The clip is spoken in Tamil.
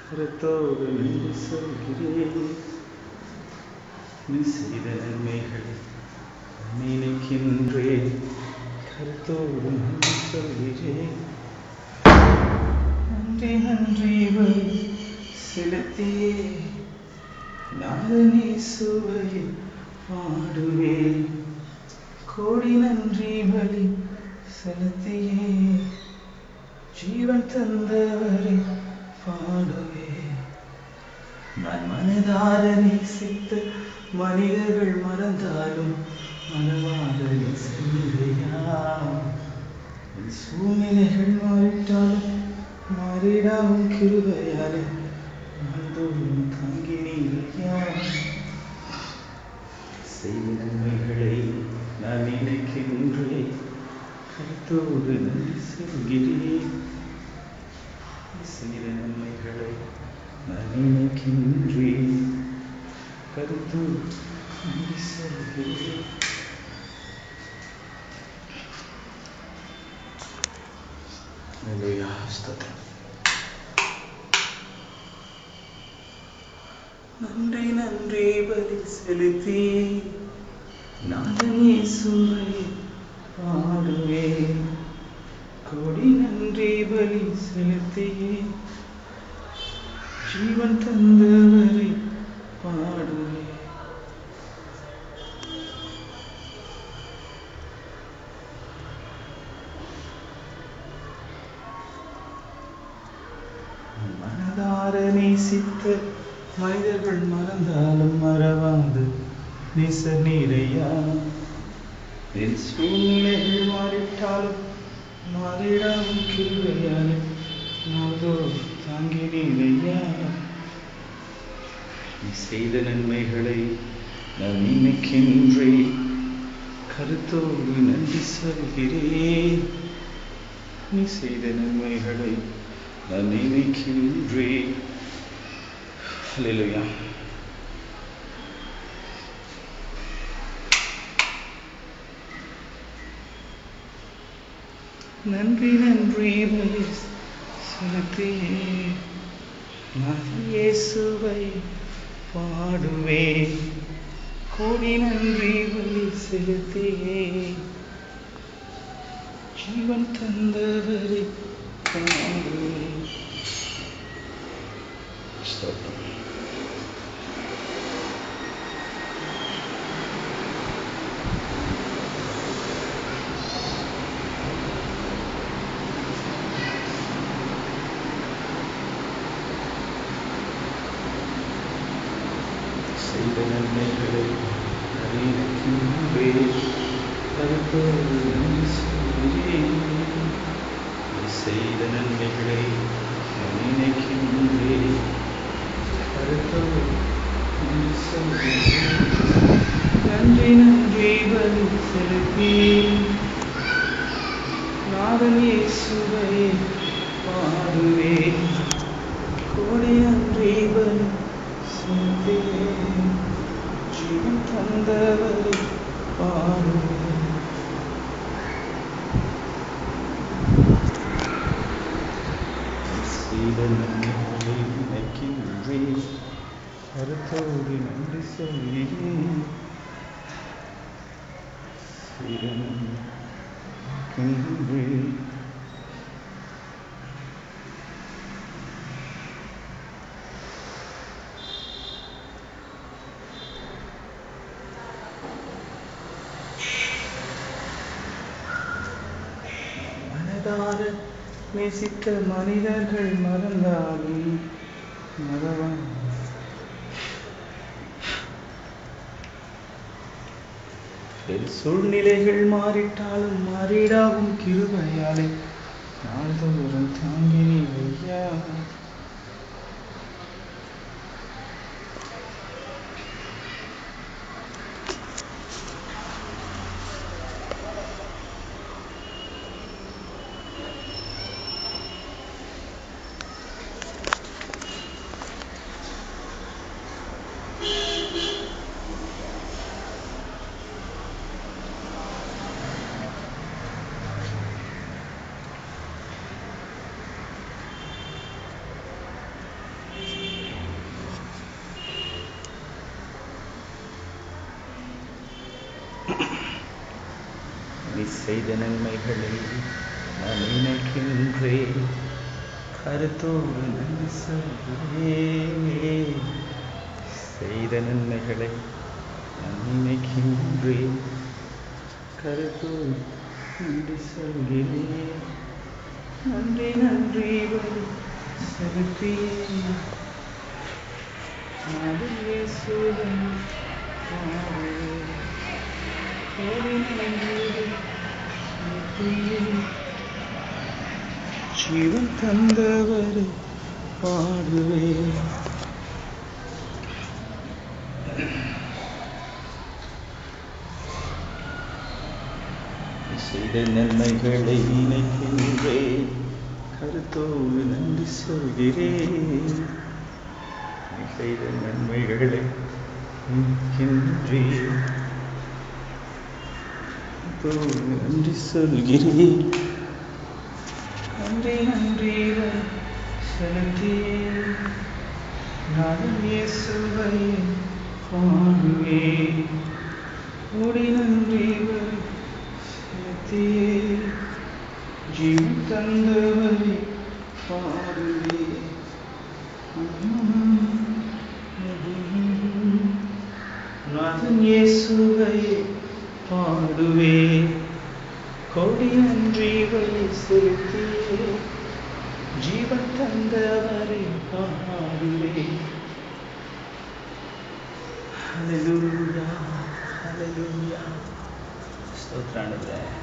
கருத்தோடு நன்றி சொல்கிறேன் நீ செய்த நன்மைகள் நினைக்கின்றேன் கருத்தோடு நன்றி சொல்கிறேன் நன்றி நன்றி பலி செலுத்தியே நாதனே சுவையில் பாடுவேன் கோடி நன்றி பலி செலுத்தியே ஜீவன் தந்தவரை பாடுவே நான் மனதார நேசித்த மனிதர்கள் மறந்தாலும் மனவாத நேசமில்லையா என் சூழ்நிலைகள் மாறிட்டாலும் மாறிடாமல் கிருபையாலே நாள்தோறும் தாங்கினீரையா செய்த நன்மைகளை நான் நினைக்கின்றேன் கருத்தோடு நன்றி சொல்கிறேன் செய்த நன்மைகளை நான் நினைக்கின்றேன் கருத்தோடு நன்றி சொல்கிறேன் Hallelujah. ஸ்தோத்திரம். நன்றி நன்றி பலி செலுத்தி நாதனே சுவை பாடுவே கொடி நன்றி பலி செலுத்தி ஜீவன் தந்தவரை பாடுவே மனதார நேசித்த மனிதர்கள் மறந்தாலும் மறவாது நேச நீரையா என் சூழ்நிலைகள் மாறிட்டாலும் மாறிடாமல் கிருவையால் நாதோ தாங்கி நீரையா நீ செய்த நன்மைகளை நான் நினைக்கின்றேன் கருத்தோடு நன்றி சொல்கிறேன் நீ செய்த நன்மைகளை நான் நினைக்கின்றேன் Hallelujah. நன்றி நன்றி பலி செலுத்தியே நான் இயேசுவை பாடுவேன் கோடி நன்றி பலி செலுத்தியே ஜீவன் தந்தவரை பாடுவேன் ஸ்தோத்திரம் செய்த நன்மைகளை அறிவிக்கின்றேன் கருத்தோடு நன்றி சொல்கிறேன் நீ செய்த நன்மைகளை நான் நினைக்கின்றேன் கருத்தோடு நன்றி சொல்கிறேன் நன்றி நன்றி பலி செலுத்தி நாதன் இயேசுவை பாடுவேன் கோடி நன்றி பலி செலுத்தினேன் ஜீவன் தந்தவரை பாடுவேன் செய்த நன்மைகளை நினைக்கின்றேன் கருத்தோடு நன்றி சொல்கிறேன் செய்த நன்மை நினைக்கின்றேன் மனதார நேசித்த மனிதர்கள் மறந்தாலும் மறவான் என் சூழ்நிலைகள் மாறிட்டாலும் மாறிடாவும் கிருபையாலே நாள்தோறும் தாங்கி நீ ஐயா செய்த நன்மைகளை நான் நினைக்கின்றேன் கருத்தோடு நன்றி சொல்கிறேன் செய்த நன்மைகளை நான் நினைக்கின்றேன் கருத்தோடு நன்றி சொல்கிறேன் நன்றி நன்றி வழி செலுத்தியே நடுவே சூழல் ஜீவன் தந்தவரை பாடுவே செய்த நன்மைகளை நினைக்கின்றேன் கருத்தோடு நன்றி சொல்கிறேன் நீ செய்த நன்மைகளை நினைக்கின்றேன் கருத்தோடு நன்றி சொல்கிறேன் நன்றி நன்றி செலுத்தேன் நானும் இயேசுவை பாடுவேன் ஓடி நன்றி செலுத்தியே ஜீவன் தந்தவரை பாடுவேன் நாதன் இயேசுவை பாடுவேன் கோடி நன்றி வழி செலுத்தியே ஜீவன் தந்தவரை பாடுவேன் ஹalleluya ஹalleluya ஸ்தோத்திரம் ஆண்டவரே